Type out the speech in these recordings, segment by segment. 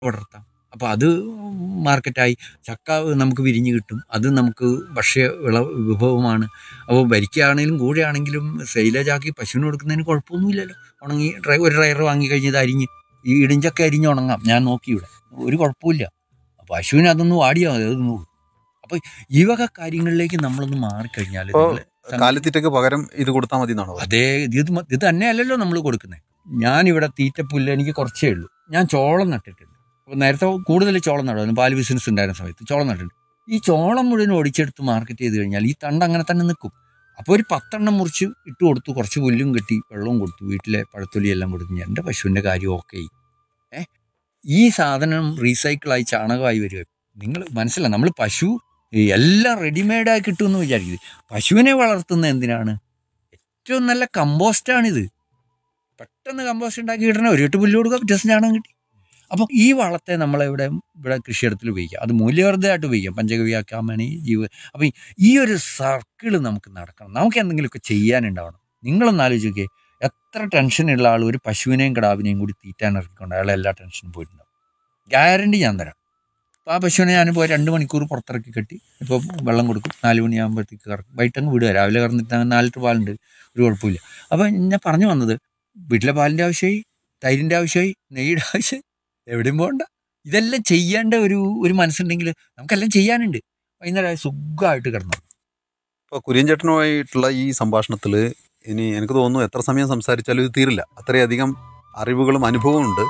വളർത്താം അപ്പോൾ അത് മാർക്കറ്റായി ചക്ക നമുക്ക് വിരിഞ്ഞ് കിട്ടും അത് നമുക്ക് ഭക്ഷ്യ വിള വിഭവമാണ് അപ്പോൾ വരിക്കയാണെങ്കിലും കൂടെയാണെങ്കിലും സൈലേജാക്കി പശുവിന് കൊടുക്കുന്നതിന് കുഴപ്പമൊന്നുമില്ലല്ലോ ഉണങ്ങി ഡ്രൈ ഒരു ഡ്രൈവർ വാങ്ങി കഴിഞ്ഞത് അരിഞ്ഞ് ഈ ഇടിഞ്ചക്ക അരിഞ്ഞ് ഉണങ്ങാം ഞാൻ നോക്കി ഇവിടെ ഒരു കുഴപ്പമില്ല പശുവിന് അതൊന്ന് വാടിയാൽ മതി അത് തിന്നോളും അപ്പോൾ ഈ വക കാര്യങ്ങളിലേക്ക് നമ്മളൊന്ന് മാറിക്കഴിഞ്ഞാൽ ഇപ്പോ നിങ്ങള് കാലിത്തീറ്റയ്ക്ക് പകരം ഇത് കൊടുത്താൽ മതി എന്നാണോ അതേ ഇത് മ- ഇത് തന്നെയല്ലല്ലോ നമ്മൾ കൊടുക്കുന്നത് ഞാനിവിടെ തീറ്റപ്പുല്ല് എനിക്ക് കുറച്ചേ ഉള്ളൂ ഞാൻ ചോളം നട്ടിട്ടുണ്ട് അപ്പോൾ നേരത്തെ കൂടുതൽ ചോളം നടുന്നു പാല് ബിസിനസ് ഉണ്ടായിരുന്ന സമയത്ത് ചോളം നട്ടിട്ടുണ്ട് ഈ ചോളം മുഴുവൻ ഒടിച്ചെടുത്ത് മാർക്കറ്റ് ചെയ്ത് കഴിഞ്ഞാൽ ഈ തണ്ട് അങ്ങനെ തന്നെ നിൽക്കും അപ്പോൾ ഒരു പത്തെണ്ണം മുറിച്ച് ഇട്ട് കൊടുത്തു കുറച്ച് പുല്ലും കെട്ടി വെള്ളവും കൊടുത്തു വീട്ടിലെ പഴത്തൊലി എല്ലാം കൊടുത്തു എൻ്റെ പശുവിൻ്റെ കാര്യം ഓക്കെ ഏ ഈ സാധനം റീസൈക്കിളായി ചാണകമായി വരിക നിങ്ങൾ മനസ്സിലായി നമ്മൾ പശു ഈ എല്ലാം റെഡിമെയ്ഡായി കിട്ടുമെന്ന് വിചാരിക്കുന്നത് പശുവിനെ വളർത്തുന്നത് എന്തിനാണ് ഏറ്റവും നല്ല കമ്പോസ്റ്റാണിത് പെട്ടെന്ന് കമ്പോസ്റ്റ് ഉണ്ടാക്കി കിട്ടണ ഒരു എട്ട് പുല്ല് കൊടുക്കുക പിറ്റേ ദിവസം ചാണകം കിട്ടി അപ്പോൾ ഈ വളത്തെ നമ്മളെവിടെ ഇവിടെ കൃഷിയിടത്തിൽ ഉപയോഗിക്കാം അത് മൂല്യവർദ്ധമായിട്ട് ഉപയോഗിക്കാം പഞ്ചഗവ്യാക്കാമണി ജീവ അപ്പം ഈ ഒരു സർക്കിൾ നമുക്ക് നടക്കണം നമുക്ക് എന്തെങ്കിലുമൊക്കെ ചെയ്യാനുണ്ടാവണം നിങ്ങളൊന്ന് ആലോചിക്കേ എത്ര ടെൻഷനുള്ള ആൾ ഒരു പശുവിനെയും കിടാവിനെയും കൂടി തീറ്റാൻ ഇറക്കിക്കൊണ്ട് അയാളെ എല്ലാ ടെൻഷനും പോയിട്ടുണ്ടാവും ഗ്യാരണ്ടി ഞാൻ തരാം അപ്പോൾ ആ പശുവിനെ ഞാൻ പോയി രണ്ട് മണിക്കൂർ പുറത്തിറക്കി കെട്ടി ഇപ്പോൾ വെള്ളം കൊടുക്കും നാല് മണിയാകുമ്പോഴത്തേക്ക് കറക്കും വൈകിട്ടങ്ങ് വിടുക രാവിലെ കറന്നിട്ട് അങ്ങ് നാല് ലിറ്റർ പാലുണ്ട് ഒരു കുഴപ്പമില്ല അപ്പോൾ ഞാൻ പറഞ്ഞു വന്നത് വീട്ടിലെ പാലിൻ്റെ ആവശ്യമായി തൈരിൻ്റെ ആവശ്യമായി നെയ്യുടെ ആവശ്യമായി എവിടെയും പോകണ്ട ഇതെല്ലാം ചെയ്യേണ്ട ഒരു ഒരു മനസ്സുണ്ടെങ്കിൽ നമുക്കെല്ലാം ചെയ്യാനുണ്ട് വൈകുന്നേരം സുഖമായിട്ട് കിടന്നു ഇപ്പോൾ കുര്യൻ ചേട്ടനുമായിട്ടുള്ള ഈ സംഭാഷണത്തിൽ ഇനി എനിക്ക് തോന്നുന്നു എത്ര സമയം സംസാരിച്ചാലും ഇത് തീരില്ല അത്രയധികം അറിവുകളും അനുഭവവും ഉണ്ട്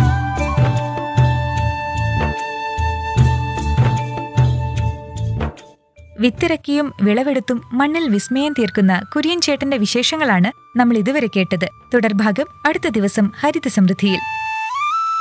വിത്തിറക്കിയും വിളവെടുത്തും മണ്ണിൽ വിസ്മയം തീർക്കുന്ന കുര്യൻ ചേട്ടന്റെ വിശേഷങ്ങളാണ് നമ്മൾ ഇതുവരെ കേട്ടത് തുടർഭാഗം അടുത്ത ദിവസം ഹരിത സമൃദ്ധിയിൽ